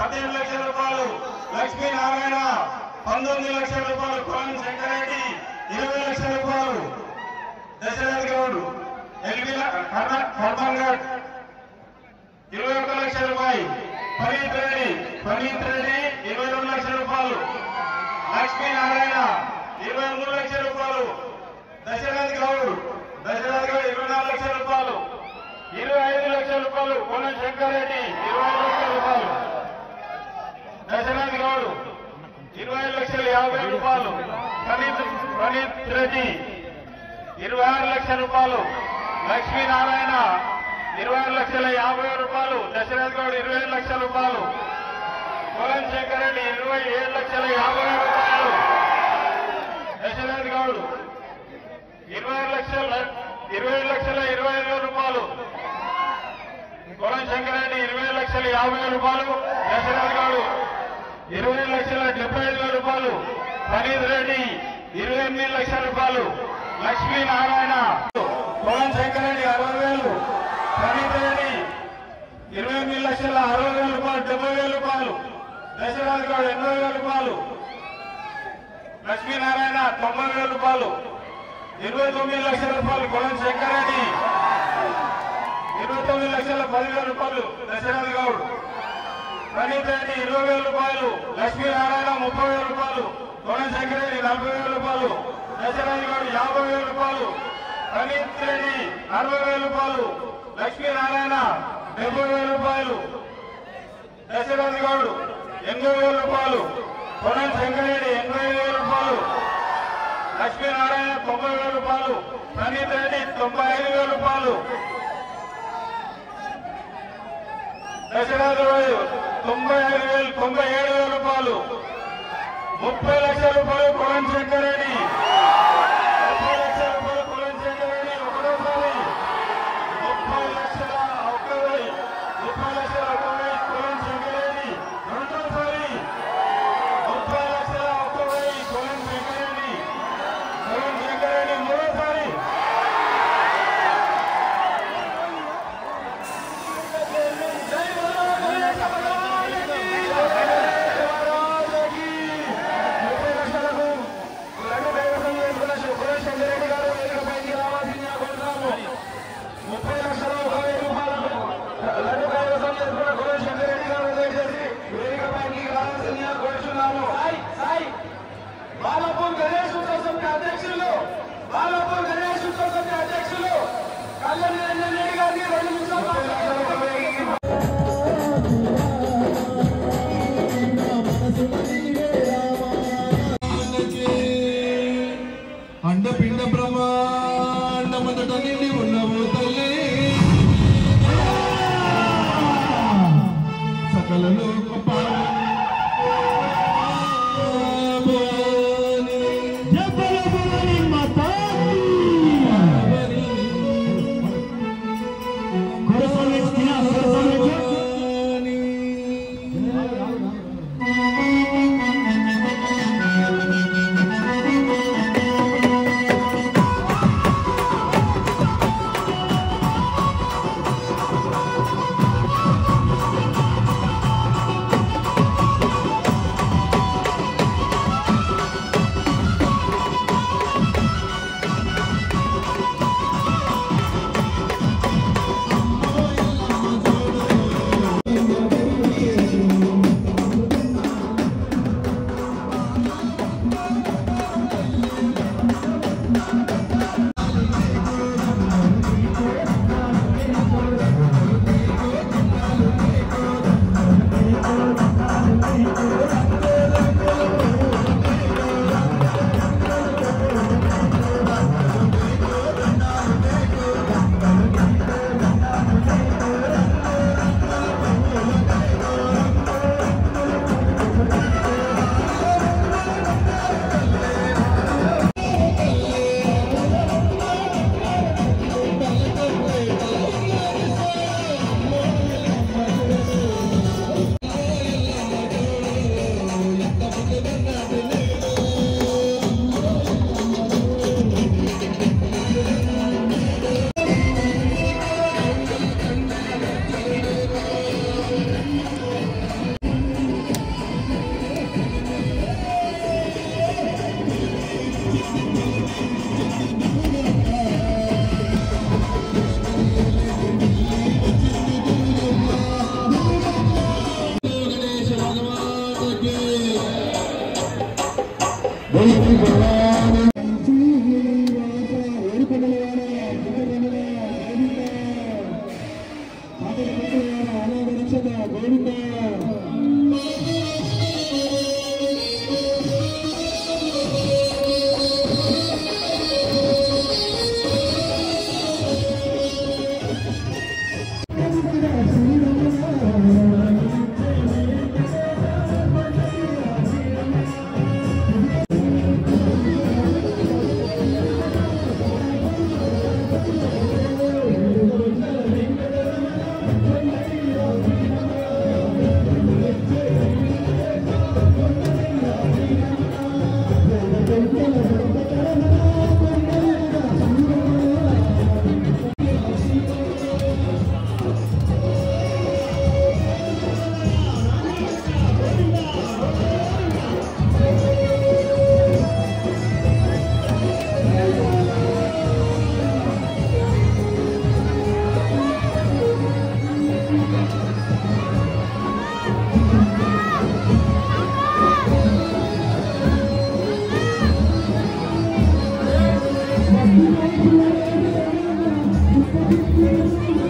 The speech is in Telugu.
పదిహేను లక్షల రూపాయలు లక్ష్మీనారాయణ పంతొమ్మిది లక్షల రూపాయలు కోలం శంకరెడ్డి ఇరవై లక్షల రూపాయలు దశరథ్ గౌడ్ ఎల్వి హర్మన్ గౌడ్ ఇరవై ఒక్క లక్షల రూపాయలు పనీత్ రెడ్డి పనీత్ రెడ్డి ఇరవై రెండు లక్షల రూపాయలు లక్ష్మీనారాయణ ఇరవై మూడు లక్షల రూపాయలు దశరథ్ గౌడ్ దశరథ్ గౌడ్ ఇరవై నాలుగు లక్షల రూపాయలు ఇరవై ఐదు లక్షల రూపాయలు కోన శంకర్ రెడ్డి ఇరవై ఐదు లక్షల రూపాయలు దశరథ్ గౌడ్ ఇరవై ఐదు లక్షల యాభై రూపాయలు ప్రణీత్ ప్రణీత్ రెడ్డి ఇరవై ఆరు లక్షల రూపాయలు లక్ష్మీనారాయణ ఇరవై ఆరు లక్షల యాభై రూపాయలు దశరథ్ గౌడ్ ఇరవై ఏడు లక్షల రూపాయలు కోలం శంకర్ రెడ్డి ఇరవై ఏడు లక్షల యాభై రూపాయలు దశరథ్ గౌడ్ ఇరవై ఆరు లక్షల ఇరవై ఏడు లక్షల ఇరవై ఐదు వేల రూపాయలు కోలం శంకర్ రెడ్డి ఇరవై ఏడు లక్షల యాభై వేల రూపాయలు దశరథ్ గౌడ్ ఇరవై ఏడు లక్షల డెబ్బై ఐదు వేల రూపాయలు ఫరీద్ రెడ్డి ఇరవై ఎనిమిది లక్షల రూపాయలు లక్ష్మీనారాయణ కోలం శంకర్ రెడ్డి అరవై వేలు ఫరీద్ రెడ్డి ఇరవై ఎనిమిది లక్షల అరవై వేల రూపాయలు డెబ్బై వేల రూపాయలు దశరథ్ గౌడ్ ఎనభై వేల రూపాయలు లక్ష్మీనారాయణ తొంభై వేల రూపాయలు ఇరవై తొమ్మిది లక్షల రూపాయలు కోలం శంకర్ రెడ్డి ఇరవై తొమ్మిది లక్షల పదివేల రూపాయలు దశరథ్ గౌడ్ ప్రణీత్ రెడ్డి ఇరవై వేల రూపాయలు లక్ష్మీనారాయణ ముప్పై వేల రూపాయలు కోనం శంకర్ రెడ్డి నలభై వేల రూపాయలు దశరథ్ గౌడ్ యాభై వేల రూపాయలు ప్రణీత్ రెడ్డి అరవై వేల రూపాయలు లక్ష్మీనారాయణ డెబ్బై వేల రూపాయలు దశరథ్ గౌడ్ ఎనభై వేల రూపాయలు కోనం శంకర్ రెడ్డి ఎనభై వేల రూపాయలు లక్ష్మీనారాయణ తొంభై వేల రూపాయలు ప్రణీత్ రెడ్డి తొంభై ఐదు వేల రూపాయలు దశరథ రాజు తొంభై ఐదు వేలు తొంభై ఏడు వేల రూపాయలు ముప్పై లక్షల రూపాయలు కులం శంకర్ రెడ్డి ముప్పై లక్షల రూపాయలు కులం శంకర్ రెడ్డి ఒకటోసారి ముప్పై లక్షల ఒక్క వెయ్యి ముప్పై లక్షల ఒక్క వెయ్యి కులం శంకర్ రెడ్డి రెండోసారి ముప్పై లక్షల ఒక్క వెయ్యి కులం శంకర్ రెడ్డి కులం శంకర్ రెడ్డి మూడోసారి ముప్పై లక్షల ఒక వెయ్యి రూపాయలకు లడ్డు కైవసం చేసుకున్న గురు శంకరెడ్డి గారు దయచేసి వేదికపైకి రావాల్సిందిగా కోరుచున్నాము బాలాపూర్ గణేష్ ఉత్సవ సమితి అధ్యక్షులు బాలాపూర్ గణేష్ ఉత్సవ సమితి అధ్యక్షులు కళ్యాణ్ నిరంజన్ రెడ్డి గారికి రెండు నిమిషాలు అండపిండ బ్రహ్మాండమంతట నిండి ఉన్నవు తల్లి సకల లోక ¡Vamos! వేడుక Thank you.